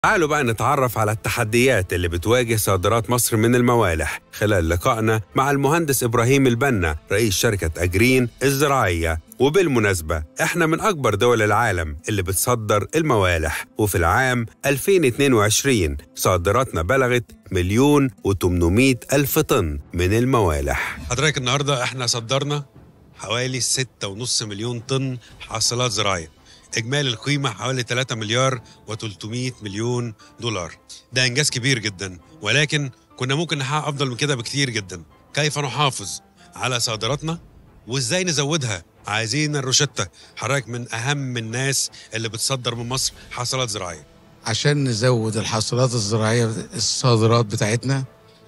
تعالوا بقى نتعرف على التحديات اللي بتواجه صادرات مصر من الموالح خلال لقائنا مع المهندس إبراهيم البنا رئيس شركة أجرين الزراعية وبالمناسبة احنا من أكبر دول العالم اللي بتصدر الموالح وفي العام 2022 صادراتنا بلغت مليون و800 ألف طن من الموالح حضرتك النهارده احنا صدرنا حوالي 6.5 مليون طن حاصلات زراعيه اجمالي القيمه حوالي 3 مليار و300 مليون دولار ده انجاز كبير جدا ولكن كنا ممكن نحقق افضل من كده بكتير جدا كيف نحافظ على صادراتنا وازاي نزودها عايزين الروشتة حضرتك من اهم الناس اللي بتصدر من مصر حاصلات زراعيه عشان نزود الحاصلات الزراعية الصادرات بتاعتنا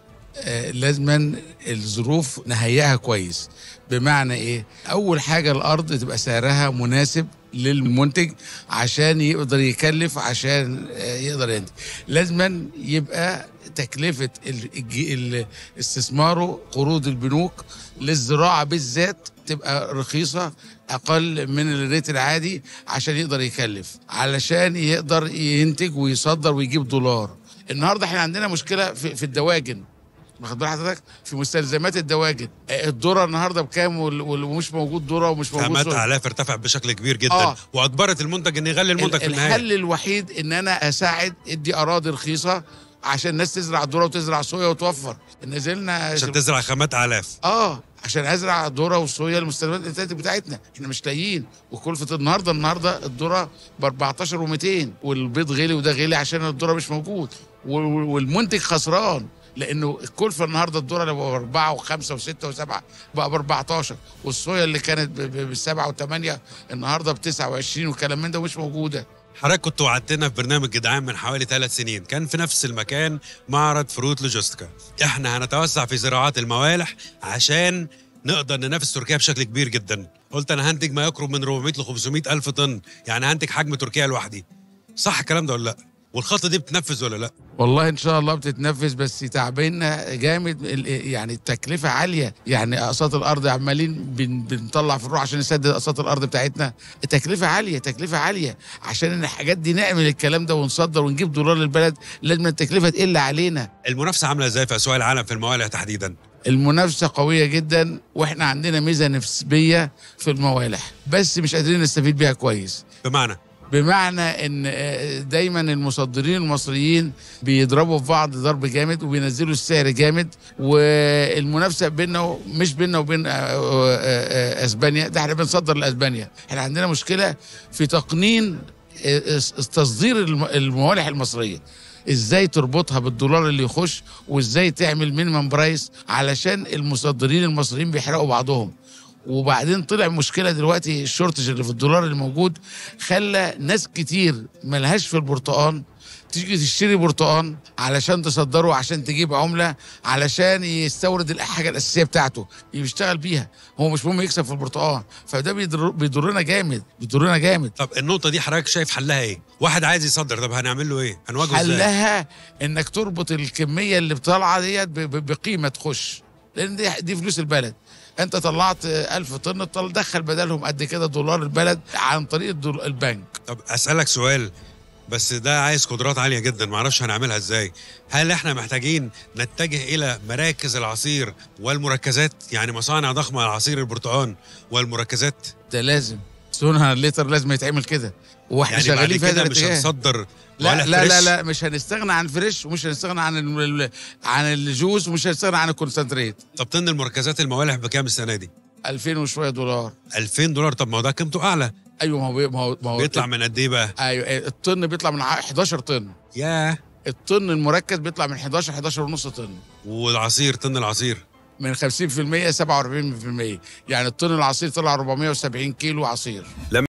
آه، لازما الظروف نهيئها كويس بمعنى ايه اول حاجة الارض تبقى سعرها مناسب للمنتج عشان يقدر يكلف عشان آه، يقدر ينتج لازما يبقى تكلفة ال- الج- ال- استثماره قروض البنوك للزراعة بالذات تبقى رخيصة أقل من الريت العادي عشان يقدر يكلف علشان يقدر ينتج ويصدر ويجيب دولار النهاردة احنا عندنا مشكلة في, في الدواجن واخد بال حضرتك في مستلزمات الدواجن آه، الذره النهارده بكام وال- وال- ومش موجود ذره ومش موجود خامات سكر. اعلاف ارتفع بشكل كبير جدا آه. واجبرت المنتج ان يغلي المنتج في ال- النهايه الحل الوحيد ان انا اساعد ادي اراضي رخيصه عشان الناس تزرع ذره وتزرع صويا وتوفر نزلنا عشان تزرع خامات اعلاف اه عشان ازرع الذره والصويا المستلزمات الانتاج بتاعتنا احنا مش لاقيين وكلفه النهارده النهارده الذره ب 14 و200 والبيض غلي وده غلي عشان الذره مش موجود وال- والمنتج خسران لانه الكلفه النهارده الذره اللي بقى باربعه وخمسه وسته وسبعه بقى ب 14 والصويا اللي كانت بالسبعه وثمانيه النهارده ب 29 والكلام من ده مش موجوده حضرتك كنت وعدتنا في برنامج جدعان من حوالي ثلاث سنين كان في نفس المكان معرض فروت لوجيستيكا احنا هنتوسع في زراعات الموالح عشان نقدر ننافس تركيا بشكل كبير جدا قلت انا هنتج ما يقرب من 400 ل 500 الف طن يعني هنتج حجم تركيا لوحدي صح الكلام ده ولا لا والخطه دي بتنفذ ولا لا والله ان شاء الله بتتنفذ بس تعبنا جامد ال- يعني التكلفه عاليه يعني اقساط الارض عمالين بن بنطلع في الروح عشان نسدد اقساط الارض بتاعتنا التكلفه عاليه تكلفه عاليه عشان الحاجات دي نعمل الكلام ده ونصدر ونجيب دولار للبلد لازم التكلفه تقل علينا المنافسه عامله ازاي في اسواق العالم في الموالح تحديدا المنافسه قويه جدا واحنا عندنا ميزه نسبيه في الموالح بس مش قادرين نستفيد بيها كويس بمعنى بمعنى ان آه، دايما المصدرين المصريين بيضربوا في بعض ضرب جامد وبينزلوا السعر جامد والمنافسه بيننا مش بيننا وبين آه، آه، آه، اسبانيا ده احنا بنصدر لاسبانيا احنا عندنا مشكله في تقنين آه، آه، تصدير الم- الموالح المصريه ازاي تربطها بالدولار اللي يخش وازاي تعمل مينيمم برايس علشان المصدرين المصريين بيحرقوا بعضهم وبعدين طلع مشكله دلوقتي الشورتج اللي في الدولار اللي موجود خلى ناس كتير ملهاش في البرتقال تيجي تشتري برتقال علشان تصدره عشان تجيب عمله علشان يستورد الحاجه الاساسيه بتاعته يشتغل بيها هو مش مهم يكسب في البرتقال فده بيضر بيضرنا جامد بيضرنا جامد طب النقطه دي حضرتك شايف حلها ايه واحد عايز يصدر طب هنعمل له ايه هنواجهه ازاي حلها انك تربط الكميه اللي طالعه ديت ب- ب- بقيمه تخش لان دي دي فلوس البلد انت طلعت ألف طن طل دخل بدلهم قد كده دولار البلد عن طريق الدول- البنك طب اسالك سؤال بس ده عايز قدرات عاليه جدا معرفش هنعملها ازاي هل احنا محتاجين نتجه الى مراكز العصير والمركزات يعني مصانع ضخمه لعصير البرتقال والمركزات ده لازم سونها الليتر لازم يتعمل كده واحنا يعني بعد شغالين في هذا كده مش الاتجاه هنصدر لا موالح لا لا فريش؟ لا مش هنستغنى عن فريش ومش هنستغنى عن ال- ال- عن الجوز ومش هنستغنى عن الكونسنتريت طب طن المركزات الموالح بكام السنه دي 2000 وشويه دولار 2000 دولار طب ما هو ده قيمته اعلى ايوه ما هو بي- ما هو ما هو بيطلع من قد ايه بقى ايوه الطن بيطلع من ع- 11 طن ياه الطن المركز بيطلع من 11 11 ونص طن والعصير طن العصير من 50% 47% يعني الطن العصير طلع 470 كيلو عصير